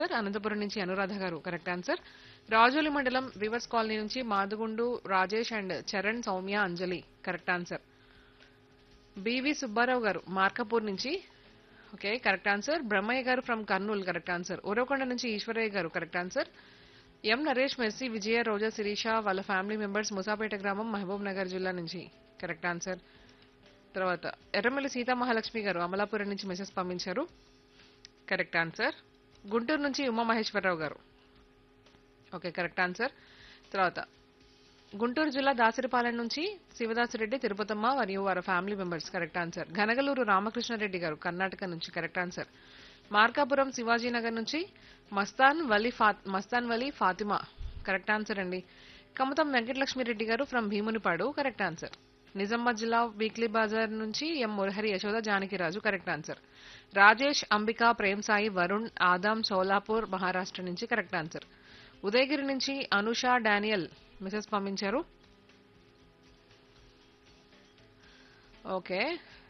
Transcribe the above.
answer Anantapuram నుంచి అనురాధ గారు correct answer Rajoli మండలం రివర్స్ కాలనీ నుంచి మాదుగుండు Rajesh and Charan Soumya Anjali correct answer BV Subbarao garu Markapur నుంచి okay correct answer Brahmaiah garu from Kurnool correct answer Uravakonda నుంచి Eshwaraiah garu correct answer M Naresh Mercy Vijaya Roja Sirisha వాళ్ళ ఫ్యామిలీ మెంబర్స్ ముసాపేట గ్రామం మహబూబ్ నగర్ జిల్లా నుంచి కరెక్ట్ ఆన్సర్ తర్వాత ఎర్రమల్లి సీతామహాలక్ష్మి గారు అమలాపురం నుంచి మెసేజ్ పంపించారు కరెక్ట్ ఆన్సర్ గుంటూరు నుంచి ఉమా మహేశ్వరరావు గారు ఓకే కరెక్ట్ ఆన్సర్ తర్వాత గుంటూరు జిల్లా దాసరిపాలెం నుంచి శివదాసిరెడ్డి తిరుపతమ్మ మరియు వారి ఫ్యామిలీ మెంబర్స్ కరెక్ట్ ఆన్సర్ ఘనగలూరు రామకృష్ణారెడ్డి గారు కర్ణాటక నుంచి కరెక్ట్ ఆన్సర్ మార్కాపురం శివాజీనగర్ నుంచి మస్తాన్ వలి ఫా మస్తాన్ వలి ఫాతిమా కరెక్ట్ ఆన్సర్ అండి Kamatham Venkatalakshmireddy garu from Bheemunipadu correct answer Nizamabad జిల్లా వీక్లీ బజార్ నుంచి M Murahari Yashoda Janakiraju correct answer Rajesh Ambika Prem Sai Varun Adam Solapur Maharashtra నుంచి కరెక్ట్ ఆన్సర్ ఉదయగిరి నుంచి అనుష డానియల్ మెసేజ్ పంపించారు ఓకే